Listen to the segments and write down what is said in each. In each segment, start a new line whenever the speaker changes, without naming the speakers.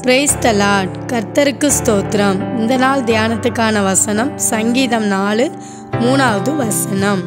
praise the Lord கர்த்தருக்கு ஸ்தோத்திரம் இந்த நாள் தியானத்துக்கான வசனம் சங்கீதம் நாலு மூணாவது வசனம்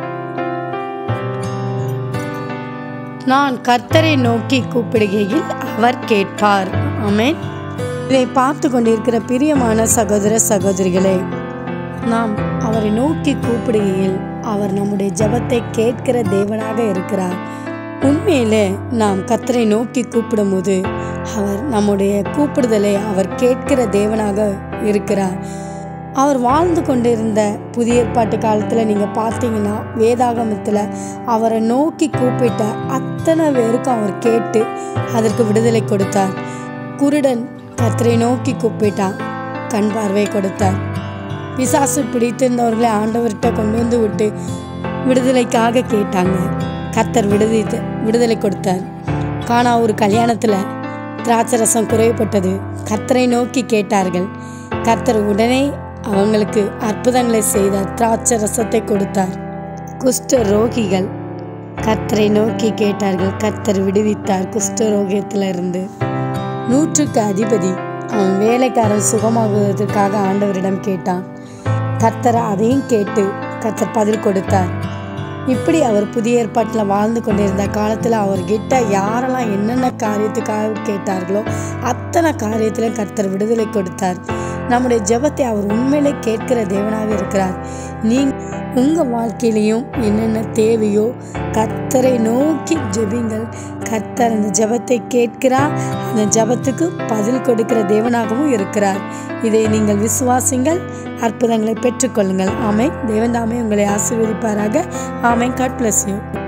நான் கர்த்தரை நோக்கி கூப்பிடுகையில் அவர் கேட்பார் ஆமென் இதை பார்த்து கொண்டிருக்கிற பிரியமான சகோதர சகோதரிகளே நாம் அவரை நோக்கி கூப்பிடுகையில் அவர் நம்முடைய ஜெபத்தை கேட்கிற தேவனாக இருக்கிறார் உண்மையிலே நாம் கத்தரை நோக்கி கூப்பிடும்போது அவர் நம்முடைய கூப்பிடுதலை அவர் கேட்கிற தேவனாக இருக்கிறார் அவர் வாழ்ந்து கொண்டிருந்த புதிய ஏற்பாட்டு காலத்தில் நீங்கள் பார்த்தீங்கன்னா வேதாகமத்தில் அவரை நோக்கி கூப்பிட்ட அத்தனை பேருக்கும் அவர் கேட்டு அதற்கு விடுதலை கொடுத்தார் குருடன் கத்தரை நோக்கி கூப்பிட்டான் கண் பார்வை கொடுத்தார் பிசாசு பிடித்திருந்தவர்களை ஆண்டவர்கிட்ட கொண்டு வந்து விட்டு விடுதலைக்காக கேட்டாங்க கத்தர் விடுதி விடுதலை கொடுத்தார் காணா ஒரு கல்யாணத்தில் திராட்சை ரசம் குறைவுபட்டது கர்த்தரை நோக்கி கேட்டார்கள் கர்த்தர் உடனே அவங்களுக்கு அற்புதங்களை செய்தார் திராட்சை ரசத்தை கொடுத்தார் குஷ்ட ரோகிகள் கர்த்தரை நோக்கி கேட்டார்கள் கர்த்தர் விடுவித்தார் குஷ்ட ரோகியத்திலிருந்து நூற்றுக்கு அதிபதி அவன் வேலைக்காரன் சுகமாகுவதற்காக ஆண்டவரிடம் கேட்டான் கர்த்தர் அதையும் கேட்டு கர்த்தர் பதில் கொடுத்தார் இப்படி அவர் புதிய ஏற்பாட்டில் வாழ்ந்து கொண்டிருந்த காலத்தில் அவர்கிட்ட யாரெல்லாம் என்னென்ன காரியத்துக்காக கேட்டார்களோ அத்தனை காரியத்திலும் கர்த்தர் விடுதலை கொடுத்தார் நம்முடைய ஜெபத்தை அவர் உண்மையிலே கேட்கிற தேவனாக இருக்கிறார் நீ உங்கள் வாழ்க்கையிலையும் என்னென்ன தேவையோ கர்த்தரை நோக்கி ஜெபிங்கள் கர்த்தர் அந்த ஜெபத்தை கேட்கிறார் அந்த ஜெபத்துக்கு பதில் கொடுக்கிற தேவனாகவும் இருக்கிறார் இதை நீங்கள் விசுவாசிங்கள் அற்புதங்களை பெற்றுக்கொள்ளுங்கள் ஆமை தேவன் தாமே உங்களை ஆசீர்வதிப்பாராக ஆமை காட் பிளஸ் யூ